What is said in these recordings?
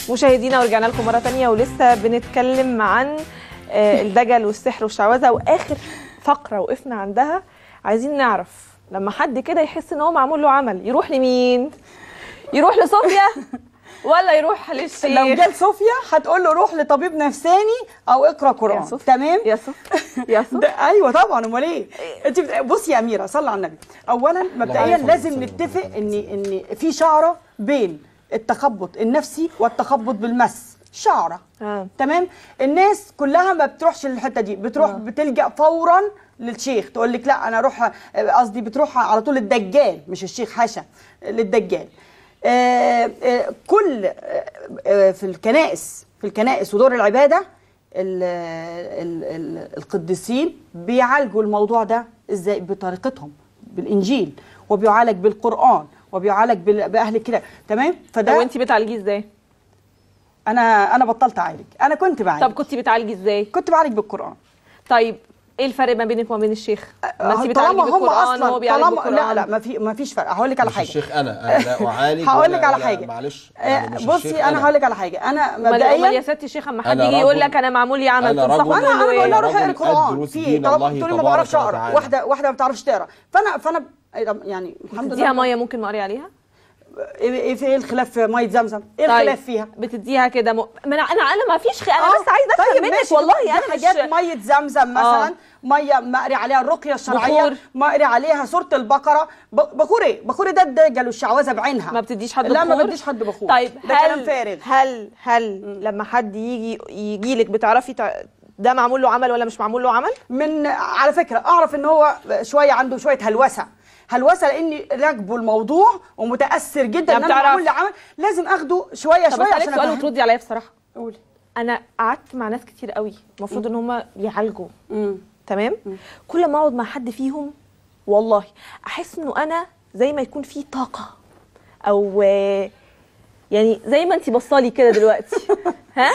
مشاهدينا ورجعنا لكم مره تانية ولسه بنتكلم عن آه، الدجل والسحر والشعوذه واخر فقره وقفنا عندها عايزين نعرف لما حد كده يحس ان هو معمول له عمل يروح لمين يروح لصوفيا ولا يروح للشيخ لو جت صوفيا هتقول له روح لطبيب نفساني او اقرا يا قران صوفيا تمام يا صوفيا يا صوفيا ده ايوه طبعا امال ايه انت بت... بصي يا اميره صلي على النبي اولا مبدئيا عليه لازم الصلاة نتفق ان ان في شعره بين التخبط النفسي والتخبط بالمس شعره آه. تمام الناس كلها ما بتروحش للحته دي بتروح آه. بتلجا فورا للشيخ تقول لك لا انا اروح قصدي بتروح على طول للدجال مش الشيخ حشا للدجال آه آه كل آه آه في الكنائس في الكنائس ودور العباده ال ال ال القديسين بيعالجوا الموضوع ده ازاي بطريقتهم بالانجيل وبيعالج بالقران وبيعالج بال- باهل الكتاب تمام طب فده وانت بتعالجي ازاي انا انا بطلت اعالج انا كنت بعالج طب كنتي بتعالجي ازاي كنت بعالج بالقران طيب ايه الفرق ما بينك وما بين الشيخ ما انت طالما بتعالجي هم بالقران وهو اصلا بيعالج طالما بالقران لا لا ما في ما فيش فرق هقول لك على مش حاجه الشيخ انا انا لا اعالج هقول لك ولا- على ولا- حاجه معلش آه، يعني مش بصي الشيخ انا هقول لك على حاجه انا امال امال يا مبدئيا ستي الشيخ اما حد أنا يجي يقول رجل- لك انا معمول لي عمل أنا تنصحه رجل- انا تقول له انا بقول لها ايه روح اقرا رجل القران أدرس في دين طالما الله بتقولي ما تبارك بعرفش اقرا وتعالى. واحده واحده ما بتعرفش تقرا فانا فانا يعني الحمد تديها لله ميه ممكن مقري عليها ايه إيه في ايه الخلاف في ميه زمزم ايه الخلاف فيها بتديها كده م... ما انا انا انا ما فيش خ... انا آه، بس عايزه افهم طيب منك ماشي، والله دي انا مش حاجات ميه زمزم مثلا آه. ميه مقري عليها الرقيه الشرعيه بخور. مقري عليها سوره البقره ب- بخور ايه بخور ده الدجل والشعوذه بعينها ما بتديش حد لا ما بخور؟ بديش حد بخور طيب ده هل كلام فارغ هل هل لما حد يجي يجي لك بتعرفي تع... ده معمول له عمل ولا مش معمول له عمل من على فكره اعرف ان هو شويه عنده شويه هلوسه هلوسه لاني راكبه الموضوع ومتاثر جدا لا ان انا بتعرف. معمول لي عمل لازم اخده شويه طب شويه اسالك عشان سؤال أفهم. وتردي عليا بصراحه قولي انا قعدت مع ناس كتير قوي المفروض ان هم يعالجوا مم. تمام كل ما اقعد مع حد فيهم والله احس انه انا زي ما يكون في طاقه او آه، يعني زي ما انت بصالي كده دلوقتي ها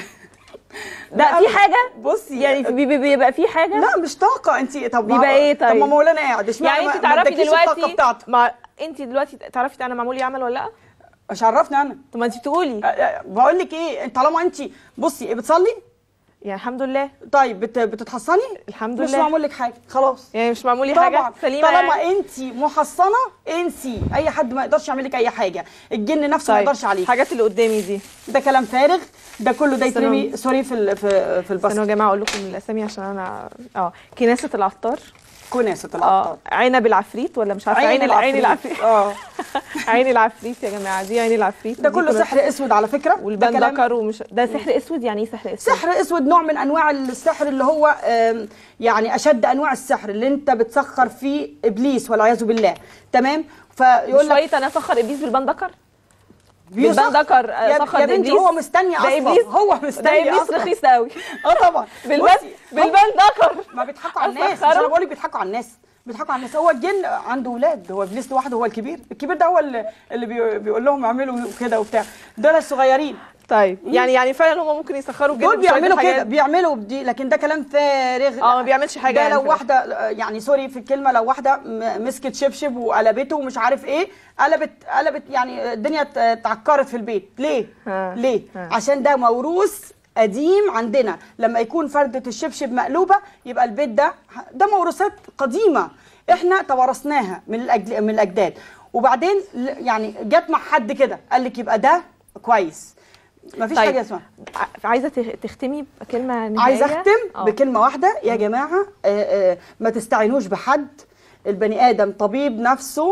لا في حاجه بصي يعني في- بي- بيبقى في حاجه لا مش طاقه انت طب بيبقى ايه طب طيب؟ ما مولانا قاعد اشمعنى يعني ما- انت ما تعرفي اداكيش الطاقه دلوقتي بتاعته ما انت دلوقتي تعرفي انا معمول لي عمل ولا لا مش عرفني انا طب ما انت تقولي أ- أ- بقول لك ايه طالما انت بصي إيه، بتصلي يعني الحمد لله طيب بت... بتتحصني الحمد مش لله معمول لك حاجه خلاص يعني مش معمول لي طبعا حاجه سليمه طالما يعني. انت محصنه انسي اي حد ما يقدرش يعمل لك اي حاجه الجن نفسه ما طيب يقدرش عليك الحاجات اللي قدامي دي ده كلام فارغ ده كله ده استنوا. يترمي سوري في ال- في في استنوا يا البصل جماعه اقول لكم الاسامي عشان انا اه كناسه العطار كناسه اه العطار عنب العفريت ولا مش عارفه عين العين العفريت اه عين العفريت يا جماعه دي عين العفريت ده ودي كله كنا- سحر اسود على فكره ده والبان كلام- ذكر ومش ده سحر اسود يعني ايه سحر اسود سحر اسود نوع من انواع السحر اللي هو آم، يعني اشد انواع السحر اللي انت بتسخر فيه ابليس والعياذ بالله تمام فيقول لك شويه انا سخر ابليس بالبان ذكر بيسخر. بالبان ذكر يا- سخر يا بنتي إبليس. هو مستني ده اصلا إبليس هو ده مستني ابليس اصلا رخيص قوي اه طبعا بالبان بصي، بالبان ذكر ما بيضحكوا على الناس مش أسخره. انا بقول لك بيضحكوا على الناس بيضحكوا على الناس هو الجن عنده ولاد هو ابليس لوحده هو الكبير الكبير ده هو اللي, اللي بي- بيقول لهم اعملوا كده وبتاع دول الصغيرين طيب يعني يعني فعلا هم ممكن يسخروا جدا دول بشوية بيعملوا الحاجات كده دي. بيعملوا بدي لكن ده كلام فارغ اه، ما بيعملش حاجة ده يعني لو في واحده آه، يعني سوري في الكلمه لو واحده م- مسكت شبشب وقلبته ومش عارف ايه قلبت قلبت يعني الدنيا ات- اتعكرت في البيت ليه ها. ليه ها. عشان ده موروث قديم عندنا لما يكون فردة الشبشب مقلوبة يبقى البيت ده ده موروثات قديمة احنا توارثناها من الأجل من الأجداد وبعدين ل- يعني جت مع حد كده قال لك يبقى ده كويس مفيش طيب. حاجة اسمها ع- عايزه تخ- تختمي بكلمه نهائيه عايزه اختم اه. بكلمه واحده يا جماعه آه، آه، ما تستعينوش بحد البني ادم طبيب نفسه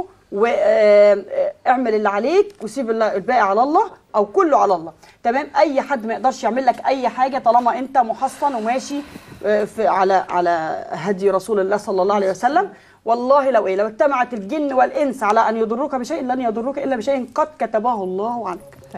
واعمل اللي عليك وسيب الله- الباقي على الله او كله على الله تمام اي حد ما يقدرش يعمل لك اي حاجه طالما انت محصن وماشي آه، في على على هدي رسول الله صلى الله عليه وسلم والله لو ايه لو اجتمعت الجن والانس على ان يضروك بشيء لن يضروك الا بشيء قد كتبه الله عنك